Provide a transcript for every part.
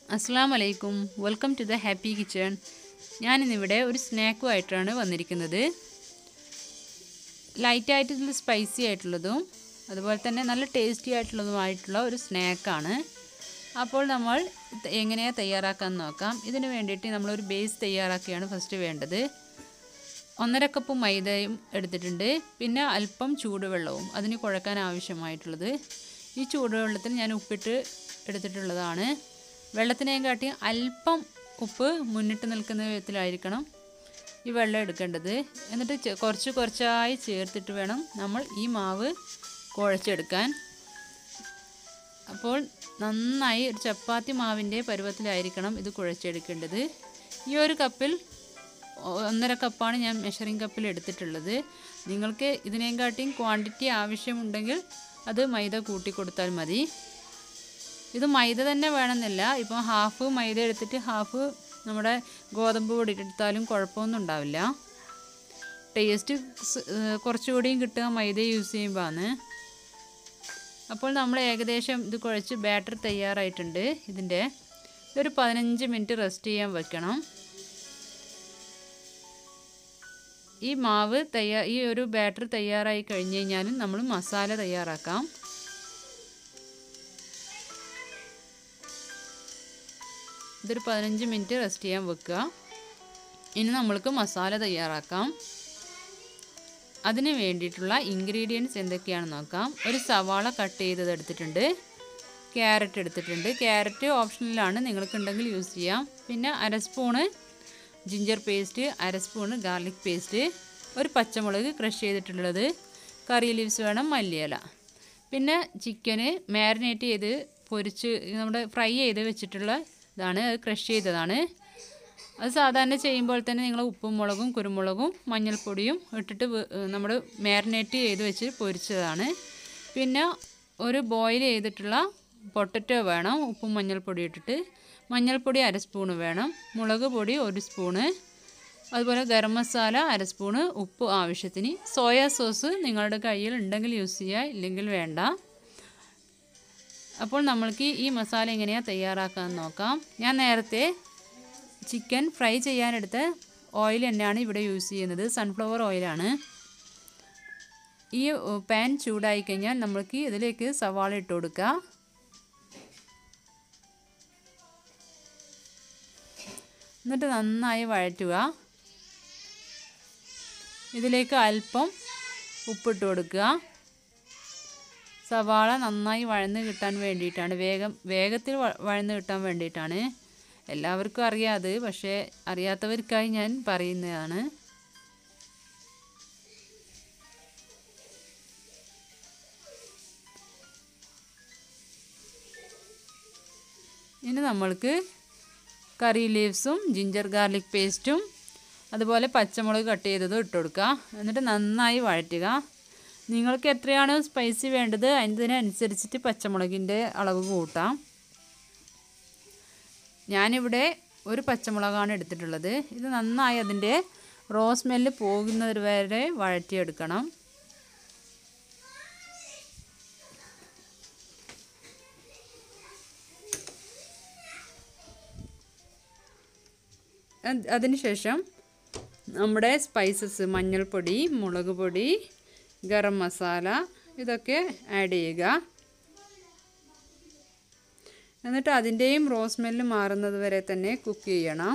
അസ്സാം വലൈക്കും welcome to the happy kitchen ഞാനിന്നിവിടെ ഒരു സ്നാക്കുമായിട്ടാണ് വന്നിരിക്കുന്നത് ലൈറ്റായിട്ടുള്ള സ്പൈസി ആയിട്ടുള്ളതും അതുപോലെ തന്നെ നല്ല ടേസ്റ്റി ആയിട്ടുള്ളതുമായിട്ടുള്ള ഒരു സ്നാക്കാണ് അപ്പോൾ നമ്മൾ ഇത് എങ്ങനെയാണ് തയ്യാറാക്കാൻ നോക്കാം ഇതിന് വേണ്ടിയിട്ട് നമ്മളൊരു ബേസ് തയ്യാറാക്കുകയാണ് ഫസ്റ്റ് വേണ്ടത് ഒന്നര കപ്പ് മൈദയും എടുത്തിട്ടുണ്ട് പിന്നെ അല്പം ചൂടുവെള്ളവും അതിന് കുഴക്കാൻ ആവശ്യമായിട്ടുള്ളത് ഈ ചൂടുവെള്ളത്തിൽ ഞാൻ ഉപ്പിട്ട് എടുത്തിട്ടുള്ളതാണ് വെള്ളത്തിനെയും കാട്ടി അല്പം ഉപ്പ് മുന്നിട്ട് നിൽക്കുന്ന വിധത്തിലായിരിക്കണം ഈ വെള്ളം എടുക്കേണ്ടത് എന്നിട്ട് ചെ- കുറച്ച് കുറച്ചായി ചേർത്തിട്ട് വേണം നമ്മൾ ഈ മാവ് കുഴച്ചെടുക്കാൻ അപ്പോൾ നന്നായി ഒരു ചപ്പാത്തി മാവിൻ്റെ പരുവത്തിലായിരിക്കണം ഇത് കുഴച്ചെടുക്കേണ്ടത് ഈ ഒരു കപ്പിൽ ഒന്നര കപ്പാണ് ഞാൻ മെഷറിംഗ് കപ്പിൽ എടുത്തിട്ടുള്ളത് നിങ്ങൾക്ക് ഇതിനെക്കാട്ടിയും ക്വാണ്ടിറ്റി ആവശ്യമുണ്ടെങ്കിൽ അത് മൈദ കൂട്ടി കൊടുത്താൽ മതി ഇത് മൈദ തന്നെ വേണമെന്നില്ല ഇപ്പം ഹാഫ് മൈദ എടുത്തിട്ട് ഹാഫ് നമ്മുടെ ഗോതമ്പ് പൊടി എടുത്താലും കുഴപ്പമൊന്നും ഉണ്ടാവില്ല ടേസ്റ്റ് സ്- ഏഹ് കുറച്ചുകൂടിയും കിട്ടുക മൈദ യൂസ് ചെയ്യുമ്പോഴാണ് അപ്പോൾ നമ്മൾ ഏകദേശം ഇത് കുഴച്ച് ബാറ്റർ തയ്യാറായിട്ടുണ്ട് ഇതിൻ്റെ ഇതൊരു പതിനഞ്ച് മിനിറ്റ് റെസ്റ്റ് ചെയ്യാൻ വെക്കണം ഈ മാവ് തയ്യാ ഈ ഒരു ബാറ്റർ തയ്യാറായി കഴിഞ്ഞ് കഴിഞ്ഞാലും നമ്മൾ മസാല തയ്യാറാക്കാം ഇതൊരു പതിനഞ്ച് മിനിറ്റ് റെസ്റ്റ് ചെയ്യാൻ വെക്കുക ഇനി നമ്മൾക്ക് മസാല തയ്യാറാക്കാം അതിന് വേണ്ടിയിട്ടുള്ള ഇൻഗ്രീഡിയൻസ് എന്തൊക്കെയാണെന്ന് നോക്കാം ഒരു സവാള കട്ട് ചെയ്തത് എടുത്തിട്ടുണ്ട് ക്യാരറ്റ് എടുത്തിട്ടുണ്ട് ക്യാരറ്റ് ഓപ്ഷണലാണ് നിങ്ങൾക്കുണ്ടെങ്കിൽ യൂസ് ചെയ്യാം പിന്നെ അര സ്പൂണ് ജിഞ്ചർ പേസ്റ്റ് അര സ്പൂണ് ഗാർലിക് പേസ്റ്റ് ഒരു പച്ചമുളക് ക്രഷ് ചെയ്തിട്ടുള്ളത് കറി ലീവ്സ് വേണം മല്ലിയില പിന്നെ ചിക്കന് മാരിനേറ്റ് ചെയ്ത് പൊരിച്ച് നമ്മുടെ ഫ്രൈ ചെയ്ത് വെച്ചിട്ടുള്ള ഇതാണ് അത് ക്രഷ് ചെയ്തതാണ് അത് സാധാരണ ചെയ്യുമ്പോൾ തന്നെ നിങ്ങൾ ഉപ്പും മുളകും കുരുമുളകും മഞ്ഞൾപ്പൊടിയും ഇട്ടിട്ട് നമ്മൾ മാരിനേറ്റ് ചെയ്ത് വെച്ച് പൊരിച്ചതാണ് പിന്നെ ഒരു ബോയിൽ ചെയ്തിട്ടുള്ള പൊട്ടറ്റോ വേണം ഉപ്പും മഞ്ഞൾപ്പൊടി ഇട്ടിട്ട് മഞ്ഞൾപ്പൊടി അര സ്പൂണ് വേണം മുളക് പൊടി ഒരു സ്പൂണ് അതുപോലെ ഗരം മസാല അര സ്പൂണ് ഉപ്പ് ആവശ്യത്തിന് സോയാ സോസ് നിങ്ങളുടെ കയ്യിൽ ഉണ്ടെങ്കിൽ യൂസ് ചെയ്യുക ഇല്ലെങ്കിൽ വേണ്ട അപ്പോൾ നമ്മൾക്ക് ഈ മസാല എങ്ങനെയാണ് തയ്യാറാക്കാൻ നോക്കാം ഞാൻ നേരത്തെ ചിക്കൻ ഫ്രൈ ചെയ്യാനെടുത്ത ഓയിൽ തന്നെയാണ് ഇവിടെ യൂസ് ചെയ്യുന്നത് സൺഫ്ലവർ ഓയിലാണ് ഈ പാൻ ചൂടായി കഴിഞ്ഞാൽ നമ്മൾക്ക് ഇതിലേക്ക് സവാള ഇട്ട് കൊടുക്കുക എന്നിട്ട് നന്നായി വഴറ്റുക ഇതിലേക്ക് അല്പം ഉപ്പിട്ട് കൊടുക്കുക സവാള നന്നായി വഴന്ന് കിട്ടാൻ വേണ്ടിയിട്ടാണ് വേഗം വേഗത്തിൽ വ- വഴന്ന് കിട്ടാൻ വേണ്ടിയിട്ടാണ് എല്ലാവർക്കും അറിയാത് പക്ഷേ അറിയാത്തവർക്കായി ഞാൻ പറയുന്നതാണ് ഇനി നമ്മൾക്ക് കറി ലീവ്സും ജിഞ്ചർ ഗാർലിക് പേസ്റ്റും അതുപോലെ പച്ചമുളക് കട്ട് ചെയ്തതും ഇട്ട് കൊടുക്കുക എന്നിട്ട് നന്നായി വഴറ്റുക നിങ്ങൾക്ക് എത്രയാണ് സ്പൈസി വേണ്ടത് അതിനനുസരിച്ചിട്ട് പച്ചമുളകിൻ്റെ അളവ് കൂട്ടാം ഞാനിവിടെ ഒരു പച്ചമുളകാണ് എടുത്തിട്ടുള്ളത് ഇത് നന്നായി അതിൻ്റെ റോ സ്മെല്ല് പോകുന്നത് വരെ വഴറ്റിയെടുക്കണം അത് അതിനുശേഷം നമ്മുടെ സ്പൈസസ് മഞ്ഞൾപ്പൊടി മുളക് പൊടി ഗരം മസാല ഇതൊക്കെ ആഡ് ചെയ്യുക എന്നിട്ട് അതിൻ്റെയും റോ സ്മെല്ല് മാറുന്നത് വരെ തന്നെ കുക്ക് ചെയ്യണം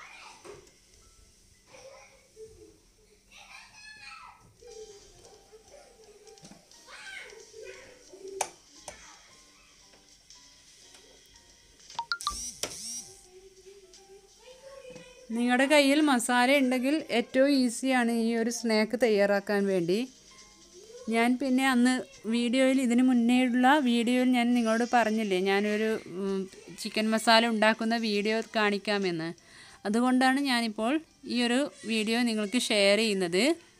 നിങ്ങളുടെ കയ്യിൽ മസാല ഉണ്ടെങ്കിൽ ഏറ്റവും ഈസിയാണ് ഈ ഒരു സ്നാക്ക് തയ്യാറാക്കാൻ വേണ്ടി ഞാൻ പിന്നെ അന്ന് വീഡിയോയിൽ ഇതിന് മുന്നേയുള്ള വീഡിയോയിൽ ഞാൻ നിങ്ങളോട് പറഞ്ഞില്ലേ ഞാനൊരു ഉം, ചിക്കൻ മസാല ഉണ്ടാക്കുന്ന വീഡിയോ കാണിക്കാമെന്ന് അതുകൊണ്ടാണ് ഞാനിപ്പോൾ ഈ ഒരു വീഡിയോ നിങ്ങൾക്ക് ഷെയർ ചെയ്യുന്നത്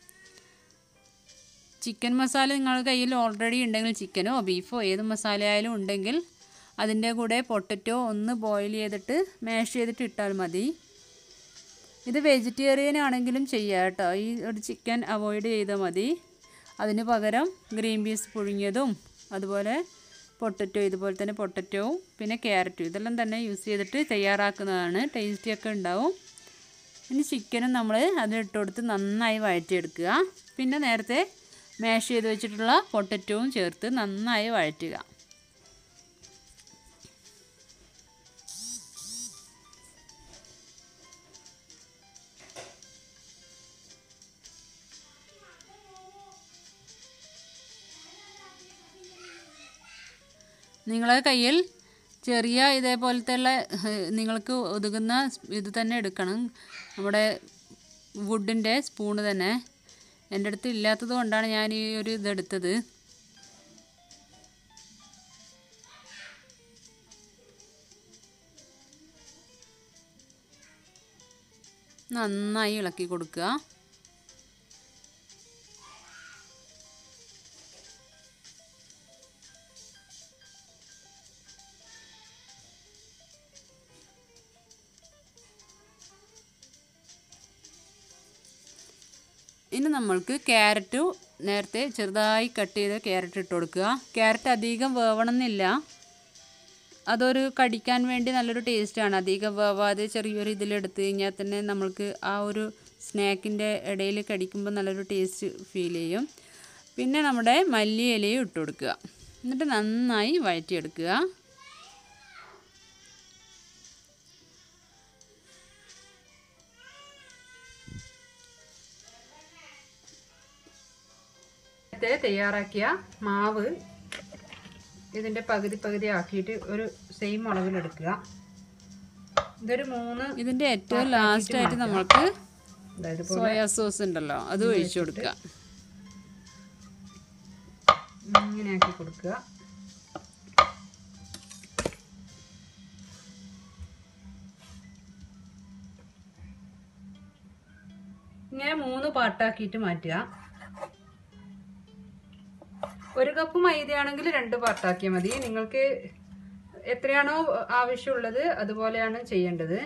ചിക്കൻ മസാല നിങ്ങളുടെ കയ്യിൽ ഓൾറെഡി ഉണ്ടെങ്കിൽ ചിക്കനോ ബീഫോ ഏത് മസാല ആയാലും ഉണ്ടെങ്കിൽ അതിൻ്റെ കൂടെ പൊട്ടറ്റോ ഒന്ന് ബോയിൽ ചെയ്തിട്ട് മാഷ് ചെയ്തിട്ട് ഇട്ടാൽ മതി ഇത് വെജിറ്റേറിയൻ ആണെങ്കിലും ചെയ്യാം കേട്ടോ ഈ ഒരു ചിക്കൻ അവോയ്ഡ് ചെയ്താൽ മതി അതിന് പകരം ഗ്രീൻ പീസ് പുഴുങ്ങിയതും അതുപോലെ പൊട്ടറ്റോ ഇതുപോലെ തന്നെ പൊട്ടറ്റോവും പിന്നെ ക്യാരറ്റും ഇതെല്ലാം തന്നെ യൂസ് ചെയ്തിട്ട് തയ്യാറാക്കുന്നതാണ് ടേസ്റ്റിയൊക്കെ ഉണ്ടാവും ഇനി ചിക്കനും നമ്മൾ അതിലിട്ട് കൊടുത്ത് നന്നായി വഴറ്റിയെടുക്കുക പിന്നെ നേരത്തെ മാഷ് ചെയ്ത് വെച്ചിട്ടുള്ള പൊട്ടറ്റോവും ചേർത്ത് നന്നായി വഴറ്റുക നിങ്ങളെ കയ്യിൽ ചെറിയ ഇതേപോലത്തെ ഉള്ള നിങ്ങൾക്ക് ഒതുങ്ങുന്ന ഇത് തന്നെ എടുക്കണം നമ്മുടെ വുഡിൻ്റെ സ്പൂണ് തന്നെ എൻ്റെ അടുത്ത് ഇല്ലാത്തത് കൊണ്ടാണ് ഞാൻ ഈ ഒരു ഇതെടുത്തത് നന്നായി ഇളക്കി കൊടുക്കുക ഇനി നമ്മൾക്ക് ക്യാരറ്റ് നേരത്തെ ചെറുതായി കട്ട് ചെയ്ത ക്യാരറ്റ് ഇട്ട് കൊടുക്കുക ക്യാരറ്റ് അധികം വേവണമെന്നില്ല അതൊരു കടിക്കാൻ വേണ്ടി നല്ലൊരു ടേസ്റ്റാണ് അധികം വേവാതെ ചെറിയൊരു ഇതിലെടുത്ത് കഴിഞ്ഞാൽ തന്നെ നമ്മൾക്ക് ആ ഒരു സ്നാക്കിൻ്റെ ഇടയിൽ കടിക്കുമ്പോൾ നല്ലൊരു ടേസ്റ്റ് ഫീൽ ചെയ്യും പിന്നെ നമ്മുടെ മല്ലി ഇലയും ഇട്ട് കൊടുക്കുക എന്നിട്ട് നന്നായി വഴറ്റിയെടുക്കുക നേരത്തെ തയ്യാറാക്കിയ മാവ് ഇതിൻ്റെ പകുതി പകുതി ആക്കിയിട്ട് ഒരു സെയിം അളവിലെടുക്കുക ഇതൊരു മൂന്ന് ഇതിൻ്റെ ഏറ്റവും ലാസ്റ്റായിട്ട് നമ്മൾക്ക് അതായത് സോയാ സോസ് ഉണ്ടല്ലോ അത് ഒഴിച്ചു കൊടുക്കുക ഇങ്ങനെ ആക്കി കൊടുക്കുക ഇങ്ങനെ മൂന്ന് പാട്ടാക്കിയിട്ട് മാറ്റുക ഒരു കപ്പ് മൈദയാണെങ്കിൽ രണ്ട് പാർട്ടാക്കിയാൽ മതി നിങ്ങൾക്ക് എത്രയാണോ ആവശ്യമുള്ളത് അതുപോലെയാണ് ചെയ്യേണ്ടത്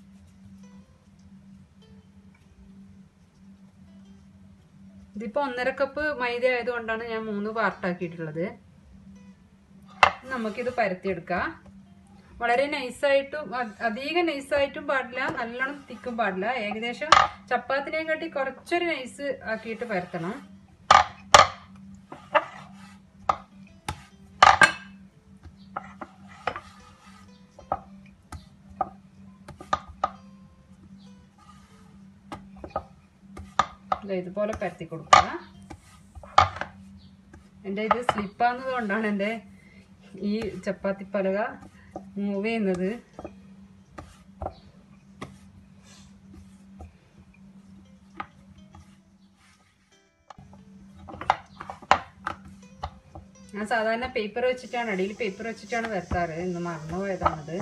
ഇതിപ്പോൾ ഒന്നര കപ്പ് മൈദ ആയതുകൊണ്ടാണ് ഞാൻ മൂന്ന് പാർട്ടാക്കിയിട്ടുള്ളത് നമുക്കിത് പരത്തിയെടുക്കാം വളരെ നൈസായിട്ടും അ- അധികം നൈസായിട്ടും പാടില്ല നല്ലോണം തിക്കും പാടില്ല ഏകദേശം ചപ്പാത്തിനെയും കാട്ടി കുറച്ചൊരു നൈസ് ആക്കിയിട്ട് പരത്തണം ദേ ഇതുപോലെ പരത്തി കൊടുക്കുക എൻ്റെ ഇത് സ്ലിപ്പാകുന്നത് കൊണ്ടാണ് എൻ്റെ ഈ ചപ്പാത്തി പലക മൂവ് ചെയ്യുന്നത് ഞാൻ സാധാരണ പേപ്പർ വെച്ചിട്ടാണ് അടിയിൽ പേപ്പർ വെച്ചിട്ടാണ് വരുത്താറ് ഇന്ന് മറന്നുപോയതാണത്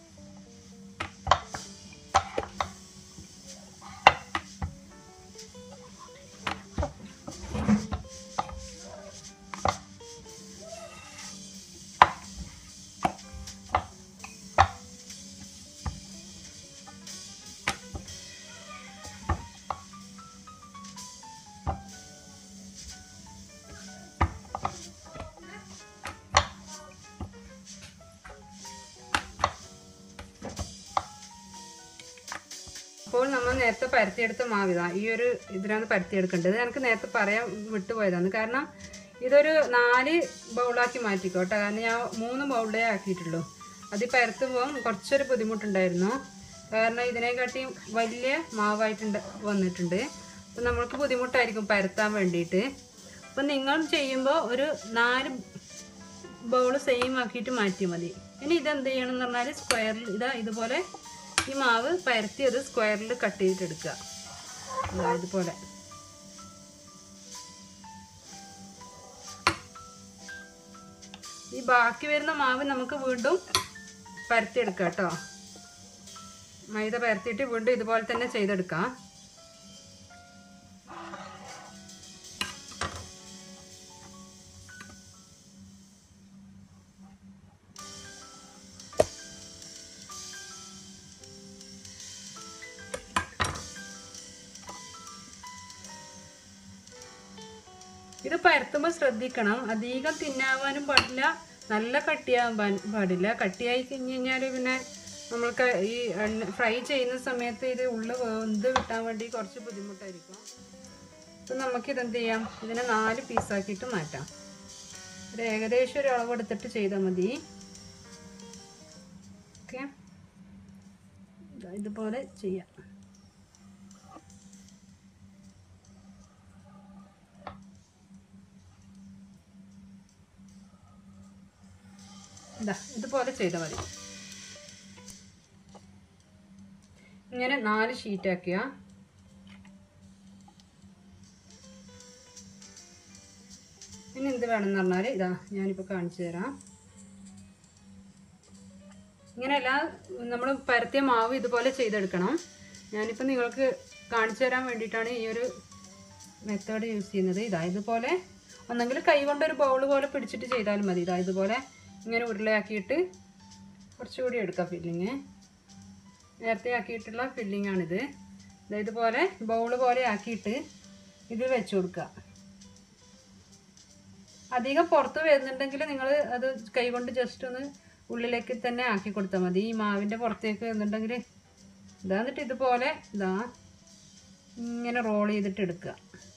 അപ്പോൾ നമ്മൾ നേരത്തെ പരത്തിയെടുത്ത മാവിതാ ഈ ഒരു ഇതിലാണ് പരത്തിയെടുക്കേണ്ടത് എനിക്ക് നേരത്തെ പറയാൻ വിട്ടുപോയതാണ് കാരണം ഇതൊരു നാല് ബൗളാക്കി മാറ്റിക്കോ കേട്ടോ കാരണം ഞാൻ മൂന്ന് ബൗളേ ആക്കിയിട്ടുള്ളൂ അത് ഈ പരത്തുമ്പോൾ കുറച്ചൊരു ബുദ്ധിമുട്ടുണ്ടായിരുന്നു കാരണം ഇതിനെക്കാട്ടി വലിയ മാവായിട്ടുണ്ട് വന്നിട്ടുണ്ട് അപ്പം നമ്മൾക്ക് ബുദ്ധിമുട്ടായിരിക്കും പരത്താൻ വേണ്ടിയിട്ട് അപ്പം നിങ്ങൾ ചെയ്യുമ്പോൾ ഒരു നാല് ബൗൾ സെയിം ആക്കിയിട്ട് മാറ്റി മതി ഇനി ഇതെന്ത് ചെയ്യണം എന്ന് പറഞ്ഞാൽ സ്ക്വയറിൽ ഇതാ ഇതുപോലെ ഈ മാവ് പരത്തി അത് സ്ക്വയറിൽ കട്ട് ചെയ്തിട്ടെടുക്കുക ഇതാ ഇതുപോലെ ഈ ബാക്കി വരുന്ന മാവ് നമുക്ക് വീണ്ടും പരത്തിയെടുക്കാം കേട്ടോ മൈദ പരത്തിയിട്ട് വീണ്ടും ഇതുപോലെ തന്നെ ചെയ്തെടുക്കാം ഇത് പരത്തുമ്പോൾ ശ്രദ്ധിക്കണം അധികം തിന്നാവാനും പാടില്ല നല്ല കട്ടിയാകാൻ പാ- പാടില്ല കട്ടിയായി കഴിഞ്ഞ് കഴിഞ്ഞാൽ പിന്നെ നമ്മൾക്ക് ഈ എണ്ണ ഫ്രൈ ചെയ്യുന്ന സമയത്ത് ഇത് ഉള്ളു വെന്ത് കിട്ടാൻ വേണ്ടി കുറച്ച് ബുദ്ധിമുട്ടായിരിക്കും അപ്പം നമുക്കിത് എന്ത് ചെയ്യാം ഇതിനെ നാല് പീസാക്കിയിട്ട് മാറ്റാം ഒരു ഏകദേശം ഒരു അളവ് എടുത്തിട്ട് ചെയ്താൽ മതി ഓക്കെ ഇതുപോലെ ചെയ്യാം ഇതാ ഇതുപോലെ ചെയ്താൽ മതി ഇങ്ങനെ നാല് ഷീറ്റാക്കിയ ഇനി എന്ത് വേണമെന്ന് പറഞ്ഞാൽ ഇതാ ഞാനിപ്പോൾ കാണിച്ചു തരാം ഇങ്ങനെയല്ല നമ്മൾ പരത്തിയ മാവ് ഇതുപോലെ ചെയ്തെടുക്കണം ഞാനിപ്പോൾ നിങ്ങൾക്ക് കാണിച്ചു തരാൻ വേണ്ടിയിട്ടാണ് ഈ ഒരു മെത്തേഡ് യൂസ് ചെയ്യുന്നത് ഇതാ ഇതുപോലെ ഒന്നെങ്കിൽ കൈ കൊണ്ട് ഒരു ബൗൾ പോലെ പിടിച്ചിട്ട് ചെയ്താലും മതി ഇതാ ഇതുപോലെ ഇങ്ങനെ ഉരുളയാക്കിയിട്ട് കുറച്ചുകൂടി എടുക്കാം ഫില്ലിങ് നേരത്തെ ആക്കിയിട്ടുള്ള ഫില്ലിംഗ് ആണിത് ദാ ഇതുപോലെ ബൗൾ പോലെ ആക്കിയിട്ട് ഇത് വെച്ച് കൊടുക്കുക അധികം പുറത്ത് വരുന്നുണ്ടെങ്കിൽ നിങ്ങൾ അത് കൈകൊണ്ട് ജസ്റ്റ് ഒന്ന് ഉള്ളിലേക്ക് തന്നെ ആക്കി കൊടുത്താൽ മതി ഈ മാവിൻ്റെ പുറത്തേക്ക് വരുന്നുണ്ടെങ്കിൽ ഇതാ എന്നിട്ട് ഇതുപോലെ ഇതാ ഇങ്ങനെ റോൾ ചെയ്തിട്ട് എടുക്കുക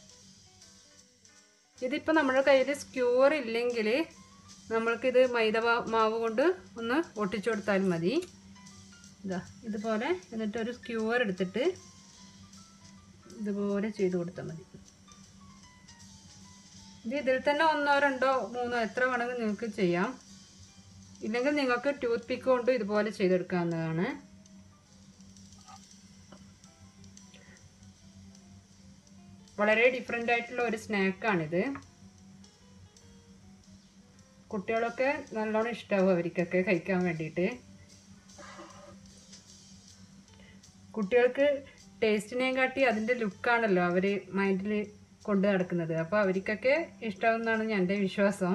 ഇതിപ്പോൾ നമ്മുടെ കയ്യിൽ സ്ക്യൂർ ഇല്ലെങ്കിൽ നമ്മൾക്കിത് മൈദ മാ- മാവ് കൊണ്ട് ഒന്ന് ഒട്ടിച്ചു കൊടുത്താലും മതി ഇതാ ഇതുപോലെ എന്നിട്ട് ഒരു സ്ക്യൂർ എടുത്തിട്ട് ഇതുപോലെ ചെയ്ത് കൊടുത്താൽ മതി ഇത് ഇതിൽ തന്നെ ഒന്നോ രണ്ടോ മൂന്നോ എത്ര വേണമെങ്കിൽ നിങ്ങൾക്ക് ചെയ്യാം ഇല്ലെങ്കിൽ നിങ്ങൾക്ക് ടൂത്ത് പിക്ക് കൊണ്ട് ഇതുപോലെ ചെയ്തെടുക്കാവുന്നതാണ് വളരെ ഡിഫറെൻ്റ് ആയിട്ടുള്ള ഒരു സ്നാക്കാണിത് കുട്ടികളൊക്കെ നല്ലോണം ഇഷ്ടമാവും അവർക്കൊക്കെ കഴിക്കാൻ വേണ്ടിയിട്ട് കുട്ടികൾക്ക് ടേസ്റ്റിനെയും കാട്ടി അതിൻ്റെ ലുക്കാണല്ലോ അവർ മൈൻഡിൽ കൊണ്ട് നടക്കുന്നത് അപ്പോൾ അവർക്കൊക്കെ ഇഷ്ടമാവുമെന്നാണ് എൻ്റെ വിശ്വാസം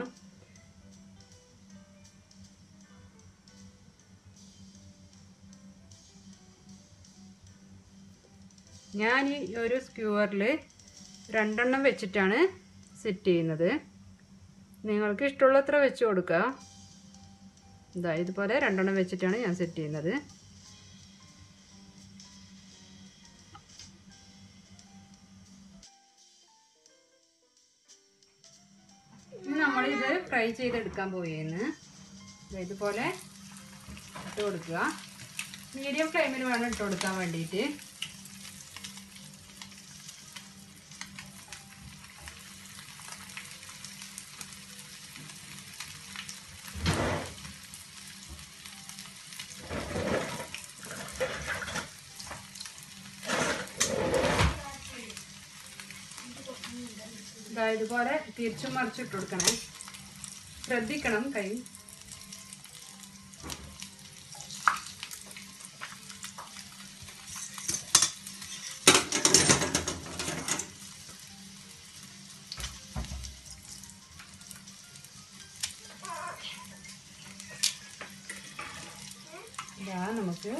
ഞാൻ ഈ ഒരു സ്ക്യൂവറിൽ രണ്ടെണ്ണം വെച്ചിട്ടാണ് സെറ്റ് ചെയ്യുന്നത് നിങ്ങൾക്ക് ഇഷ്ടമുള്ളത്ര വെച്ച് കൊടുക്കുക ഇതാ ഇതുപോലെ രണ്ടെണ്ണം വെച്ചിട്ടാണ് ഞാൻ സെറ്റ് ചെയ്യുന്നത് ഇനി നമ്മളിത് ഫ്രൈ ചെയ്തെടുക്കാൻ പോയേന്ന് ദേ ഇതുപോലെ ഇട്ട് കൊടുക്കുക മീഡിയം ഫ്ലെയിമിൽ വേണം ഇട്ട് കൊടുക്കാൻ വേണ്ടിയിട്ട് ഇതാ ഇതുപോലെ തിരിച്ചും മറിച്ചിട്ട് കൊടുക്കണേ ശ്രദ്ധിക്കണം കൈ ഇതാ നമുക്ക്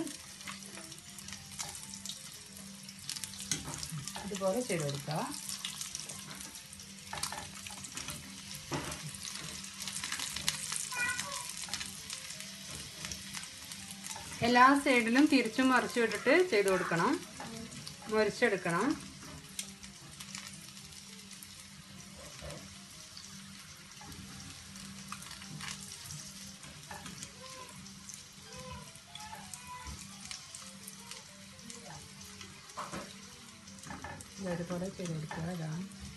ഇതുപോലെ ചെയ്ത് കൊടുക്കാം എല്ലാ സൈഡിലും തിരിച്ചും മറിച്ചു വിട്ടിട്ട് ചെയ്ത് കൊടുക്കണം മുറിച്ചെടുക്കണം ഇതുപോലെ ചെയ്ത് കൊടുക്കുക ഇതാ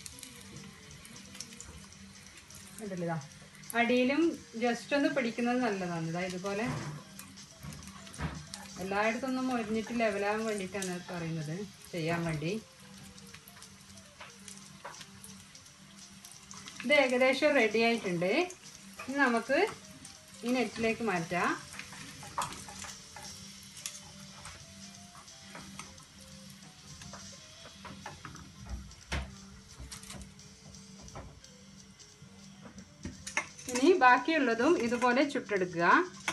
ഉണ്ടല്ലോ ഇതാ അടിയിലും ജസ്റ്റ് ഒന്ന് പിടിക്കുന്നത് നല്ലതാണ് ഇതാ ഇതുപോലെ എല്ലായിടത്തൊന്നും മൊരിഞ്ഞിട്ട് ലെവലാകാൻ വേണ്ടിയിട്ടാണ് പറയുന്നത് ചെയ്യാൻ വേണ്ടി ഇത് ഏകദേശം റെഡി ആയിട്ടുണ്ട് ഇനി നമുക്ക് ഈ നെറ്റിലേക്ക് മാറ്റാം ഇനി ബാക്കിയുള്ളതും ഇതുപോലെ ചുട്ടെടുക്കുക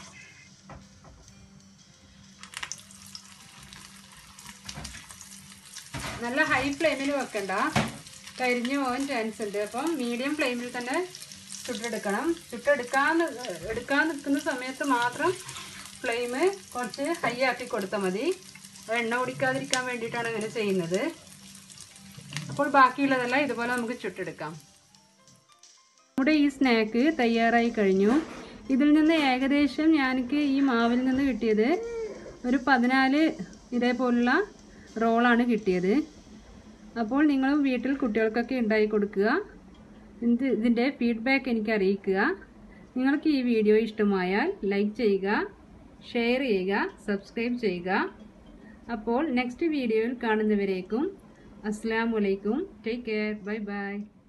നല്ല ഹൈ ഫ്ലെയിമിൽ വെക്കണ്ട കരിഞ്ഞു പോകാൻ ചാൻസ് ഉണ്ട് അപ്പം മീഡിയം ഫ്ലെയിമിൽ തന്നെ ചുട്ടെടുക്കണം ചുട്ടെടുക്കാൻ എടുക്കാൻ നിൽക്കുന്ന സമയത്ത് മാത്രം ഫ്ലെയിം കുറച്ച് ഹൈ ആക്കി കൊടുത്താൽ മതി എണ്ണ കുടിക്കാതിരിക്കാൻ വേണ്ടിയിട്ടാണ് അങ്ങനെ ചെയ്യുന്നത് അപ്പോൾ ബാക്കിയുള്ളതെല്ലാം ഇതുപോലെ നമുക്ക് ചുട്ടെടുക്കാം നമ്മുടെ ഈ സ്നാക്ക് തയ്യാറായി കഴിഞ്ഞു ഇതിൽ നിന്ന് ഏകദേശം ഞാനിക്ക് ഈ മാവിൽ നിന്ന് കിട്ടിയത് ഒരു പതിനാല് ഇതേപോലുള്ള റോളാണ് കിട്ടിയത് അപ്പോൾ നിങ്ങൾ വീട്ടിൽ കുട്ടികൾക്കൊക്കെ ഉണ്ടാക്കി കൊടുക്കുക ഇത് ഇതിൻ്റെ ഫീഡ്ബാക്ക് എനിക്ക് അറിയിക്കുക നിങ്ങൾക്ക് ഈ വീഡിയോ ഇഷ്ടമായാൽ ലൈക്ക് ചെയ്യുക ഷെയർ ചെയ്യുക സബ്സ്ക്രൈബ് ചെയ്യുക അപ്പോൾ നെക്സ്റ്റ് വീഡിയോയിൽ കാണുന്നവരേക്കും അസ്സാം വലൈക്കും ടേക്ക് കെയർ ബൈ ബൈ